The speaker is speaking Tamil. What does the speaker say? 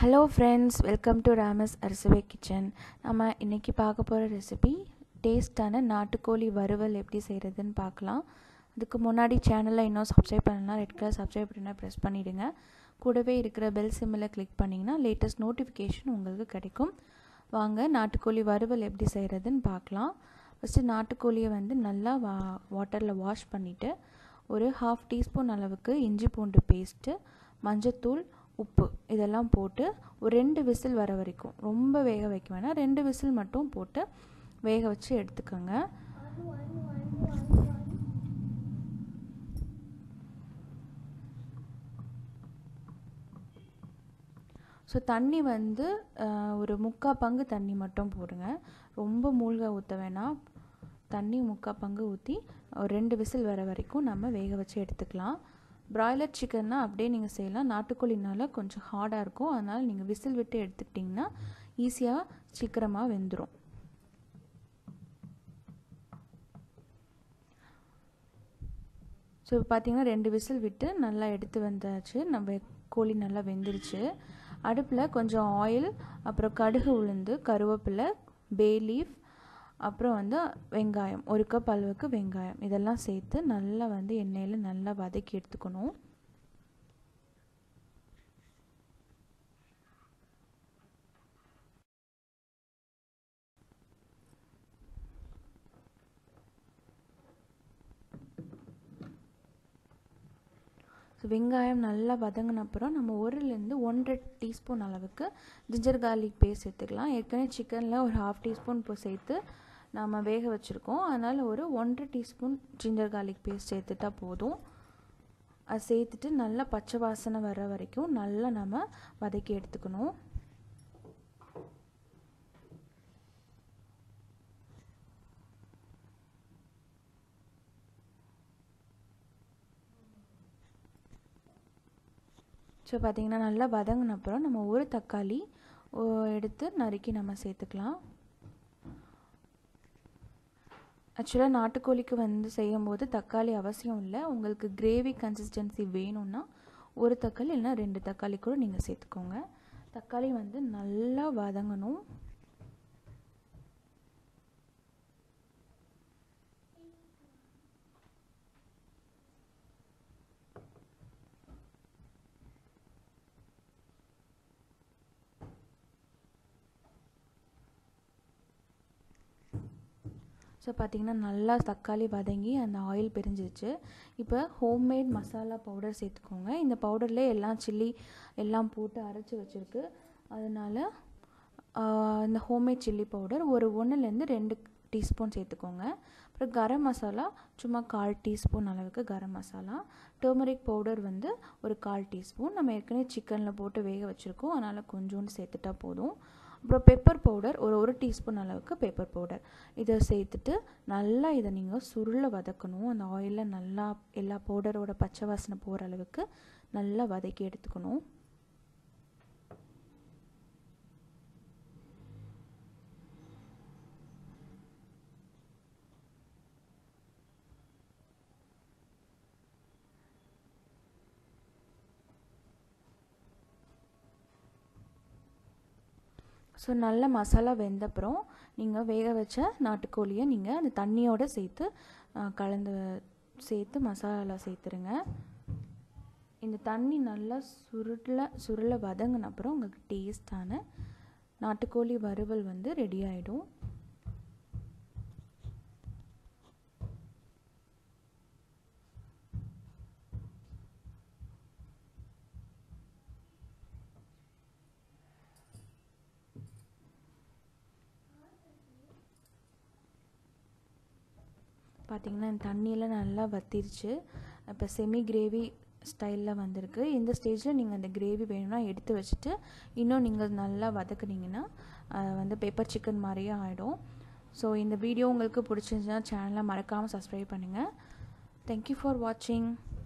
hello friends welcome to Rama's Arusuvai kitchen நம்ம இன்றைக்கி பார்க்க போகிற ரெசிபி டேஸ்டான நாட்டுக்கோழி வறுவல் எப்படி செய்கிறதுன்னு பார்க்கலாம் அதுக்கு முன்னாடி சேனலை இன்னும் சப்ஸ்கிரைப் பண்ணலாம் ரெட் கலர் சப்ஸ்கிரைப் பண்ணால் ப்ரெஸ் பண்ணிவிடுங்க கூடவே இருக்கிற பெல் சிம்மில் கிளிக் பண்ணிங்கன்னா லேட்டஸ்ட் நோட்டிஃபிகேஷன் உங்களுக்கு கிடைக்கும் வாங்க நாட்டுக்கோழி வறுவல் எப்படி செய்கிறதுன்னு பார்க்கலாம் ஃபஸ்ட்டு நாட்டுக்கோழியை வந்து நல்லா வா வாட்டரில் வாஷ் பண்ணிவிட்டு ஒரு ஹாஃப் டீஸ்பூன் அளவுக்கு இஞ்சி பூண்டு பேஸ்ட்டு மஞ்சத்தூள் உப்பு இதெல்லாம் போட்டு ஒரு ரெண்டு விசில் வர வரைக்கும் ரொம்ப வேக வைக்க வேணாம் ரெண்டு விசில் மட்டும் போட்டு வேக வச்சு எடுத்துக்கோங்க ஸோ தண்ணி வந்து ஒரு முக்கால் பங்கு தண்ணி மட்டும் போடுங்க ரொம்ப மூழ்க ஊற்ற வேணாம் தண்ணி முக்கால் பங்கு ஊற்றி ஒரு ரெண்டு விசில் வர வரைக்கும் நம்ம வேக வச்சு எடுத்துக்கலாம் ப்ராய்லர் சிக்கன்னா அப்படியே நீங்கள் செய்யலாம் நாட்டுக்கோழினால கொஞ்சம் ஹார்டாக இருக்கும் அதனால் நீங்கள் விசில் விட்டு எடுத்துக்கிட்டிங்கன்னா ஈஸியாக சீக்கிரமாக வெந்துடும் ஸோ பார்த்தீங்கன்னா ரெண்டு விசில் விட்டு நல்லா எடுத்து வந்தாச்சு நம்ம கோழி நல்லா வெந்துருச்சு அடுப்பில் கொஞ்சம் ஆயில் அப்புறம் கடுகு உளுந்து கருவேப்பிலை பே லீஃப் அப்புறம் வந்து வெங்காயம் ஒரு கப் அளவுக்கு வெங்காயம் இதெல்லாம் சேர்த்து நல்லா வந்து எண்ணெயில் நல்லா வதக்கி எடுத்துக்கணும் ஸோ வெங்காயம் நல்லா வதங்கின அப்புறம் நம்ம ஒருலேருந்து ஒன்றரை டீஸ்பூன் அளவுக்கு ஜிஞ்சர் கார்லிக் பேஸ்ட் சேர்த்துக்கலாம் ஏற்கனவே சிக்கனில் ஒரு ஹாஃப் டீஸ்பூன் இப்போ சேர்த்து நம்ம வேக வச்சுருக்கோம் அதனால் ஒரு ஒன்றரை டீஸ்பூன் ஜிஞ்சர் கார்லிக் பேஸ்ட் சேர்த்துட்டா போதும் அது சேர்த்துட்டு நல்லா பச்சை வாசனை வர வரைக்கும் நல்லா நம்ம வதக்கி எடுத்துக்கணும் ஸோ பார்த்திங்கன்னா நல்லா வதங்கின அப்புறம் நம்ம ஒரு தக்காளி எடுத்து நறுக்கி நம்ம சேர்த்துக்கலாம் ஆக்சுவலாக நாட்டுக்கோழிக்கு வந்து செய்யும்போது தக்காளி அவசியம் இல்லை உங்களுக்கு கிரேவி கன்சிஸ்டன்சி வேணும்னா ஒரு தக்காளி இல்லைனா ரெண்டு தக்காளி கூட நீங்கள் சேர்த்துக்கோங்க தக்காளி வந்து நல்லா வதங்கணும் ஸோ பார்த்திங்கன்னா நல்லா தக்காளி வதங்கி அந்த ஆயில் பிரிஞ்சிருச்சு இப்போ ஹோம்மேட் மசாலா பவுடர் சேர்த்துக்கோங்க இந்த பவுடரில் எல்லாம் சில்லி எல்லாம் போட்டு அரைச்சி வச்சுருக்கு அதனால் இந்த ஹோம்மேட் சில்லி பவுடர் ஒரு ஒன்றுலேருந்து ரெண்டு டீஸ்பூன் சேர்த்துக்கோங்க அப்புறம் கரம் மசாலா சும்மா கால் டீஸ்பூன் அளவுக்கு கரம் மசாலா டர்மரிக் பவுடர் வந்து ஒரு கால் டீஸ்பூன் நம்ம ஏற்கனவே சிக்கனில் போட்டு வேக வச்சுருக்கோம் அதனால் கொஞ்சோண்டு சேர்த்துட்டா போதும் அப்புறம் பெப்பர் பவுடர் ஒரு ஒரு டீஸ்பூன் அளவுக்கு பெப்பர் பவுடர் இதை சேர்த்துட்டு நல்லா இதை நீங்கள் சுருளை வதக்கணும் அந்த ஆயிலில் நல்லா எல்லா பவுடரோட பச்சை வாசனை போகிற அளவுக்கு நல்லா வதக்கி எடுத்துக்கணும் ஸோ நல்ல மசாலா வெந்தப்புறம் நீங்கள் வேக வச்ச நாட்டுக்கோழியை நீங்கள் அந்த தண்ணியோடு சேர்த்து கலந்து சேர்த்து மசாலா சேர்த்துருங்க இந்த தண்ணி நல்லா சுருள சுருள வதங்கின அப்புறம் உங்களுக்கு டேஸ்டான நாட்டுக்கோழி வறுவல் வந்து ரெடி ஆகிடும் பார்த்திங்கன்னா இந்த தண்ணியெல்லாம் நல்லா வத்திருச்சு இப்போ செமி கிரேவி ஸ்டைலில் வந்திருக்கு இந்த ஸ்டேஜில் நீங்கள் அந்த கிரேவி வேணும்னா எடுத்து வச்சுட்டு இன்னும் நீங்கள் நல்லா வதக்குனீங்கன்னா வந்து பெப்பர் சிக்கன் மாதிரியே ஆகிடும் ஸோ இந்த வீடியோ உங்களுக்கு பிடிச்சிருந்துச்சுன்னா சேனலை மறக்காமல் சப்ஸ்கிரைப் பண்ணுங்கள் தேங்க்யூ ஃபார் வாட்சிங்